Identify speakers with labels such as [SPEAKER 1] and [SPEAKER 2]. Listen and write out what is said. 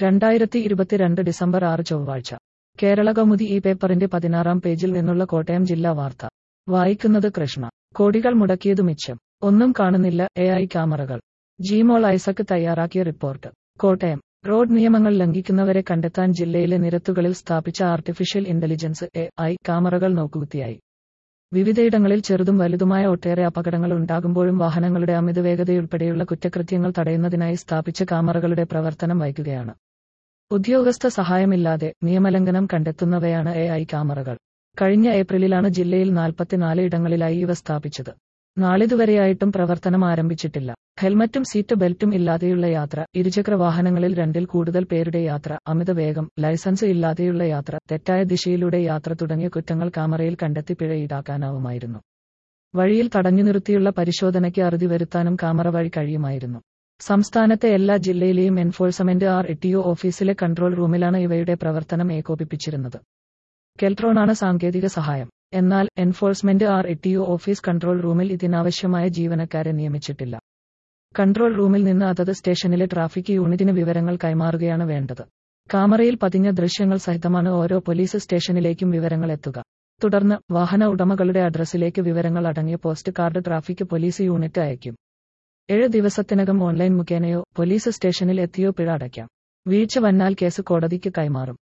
[SPEAKER 1] രണ്ടായിരത്തി ഇരുപത്തിരണ്ട് ഡിസംബർ ആറ് ചൊവ്വാഴ്ച കേരള കൗമുദി ഈ പേപ്പറിന്റെ പതിനാറാം പേജിൽ നിന്നുള്ള കോട്ടയം ജില്ലാ വാർത്ത വായിക്കുന്നത് കൃഷ്ണ കോടികൾ മുടക്കിയതു മിച്ചം ഒന്നും കാണുന്നില്ല എ ഐ ക്യാമറകൾ ജിമോൾ ഐസക് തയ്യാറാക്കിയ റിപ്പോർട്ട് കോട്ടയം റോഡ് നിയമങ്ങൾ ലംഘിക്കുന്നവരെ കണ്ടെത്താൻ ജില്ലയിലെ നിരത്തുകളിൽ സ്ഥാപിച്ച ആർട്ടിഫിഷ്യൽ ഇന്റലിജൻസ് എ ഐ ക്യാമറകൾ നോക്കുകുത്തിയായി വിവിധയിടങ്ങളിൽ ചെറുതും വലുതുമായ ഒട്ടേറെ അപകടങ്ങൾ ഉണ്ടാകുമ്പോഴും വാഹനങ്ങളുടെ അമിതവേഗതയുൾപ്പെടെയുള്ള കുറ്റകൃത്യങ്ങൾ തടയുന്നതിനായി സ്ഥാപിച്ച ക്യാമറകളുടെ പ്രവർത്തനം വൈകുകയാണ് ഉദ്യോഗസ്ഥ സഹായമില്ലാതെ നിയമലംഘനം കണ്ടെത്തുന്നവയാണ് എ ഐ ക്യാമറകൾ കഴിഞ്ഞ ഏപ്രിലിലാണ് ജില്ലയിൽ നാൽപ്പത്തിനാല് ഇടങ്ങളിലായി ഇവ സ്ഥാപിച്ചത് നാളിതുവരെയായിട്ടും പ്രവർത്തനം ആരംഭിച്ചിട്ടില്ല ഹെൽമറ്റും സീറ്റ് ബെൽറ്റും ഇല്ലാതെയുള്ള യാത്ര ഇരുചക്ര വാഹനങ്ങളിൽ രണ്ടിൽ കൂടുതൽ പേരുടെ യാത്ര അമിത വേഗം ലൈസൻസ് ഇല്ലാതെയുള്ള യാത്ര തെറ്റായ ദിശയിലൂടെ യാത്ര തുടങ്ങിയ കുറ്റങ്ങൾ ക്യാമറയിൽ കണ്ടെത്തി പിഴ ഈടാക്കാനാവുമായിരുന്നു വഴിയിൽ തടഞ്ഞു നിർത്തിയുള്ള പരിശോധനയ്ക്ക് അറുതി വരുത്താനും ക്യാമറ വഴി കഴിയുമായിരുന്നു സംസ്ഥാനത്തെ എല്ലാ ജില്ലയിലെയും എൻഫോഴ്സ്മെന്റ് ആർ ഇ ഓഫീസിലെ കൺട്രോൾ റൂമിലാണ് ഇവയുടെ പ്രവർത്തനം ഏകോപിപ്പിച്ചിരുന്നത് കെൽട്രോണാണ് സാങ്കേതിക സഹായം എന്നാൽ enforcement R E office control റൂമിൽ ഇതിനാവശ്യമായ ജീവനക്കാരെ നിയമിച്ചിട്ടില്ല കൺട്രോൾ റൂമിൽ നിന്ന് അതത് സ്റ്റേഷനിലെ ട്രാഫിക് യൂണിറ്റിന് വിവരങ്ങൾ കൈമാറുകയാണ് വേണ്ടത് കാമറയിൽ പതിഞ്ഞ ദൃശ്യങ്ങൾ സഹിതമാണ് ഓരോ പോലീസ് സ്റ്റേഷനിലേക്കും വിവരങ്ങൾ എത്തുക തുടർന്ന് വാഹന ഉടമകളുടെ അഡ്രസ്സിലേക്ക് വിവരങ്ങൾ അടങ്ങിയ post card traffic police unit അയക്കും ഏഴ് ദിവസത്തിനകം ഓൺലൈൻ മുഖേനയോ പോലീസ് സ്റ്റേഷനിൽ എത്തിയോ പിഴ അടയ്ക്കാം വീഴ്ച വന്നാൽ കേസ് കോടതിക്ക് കൈമാറും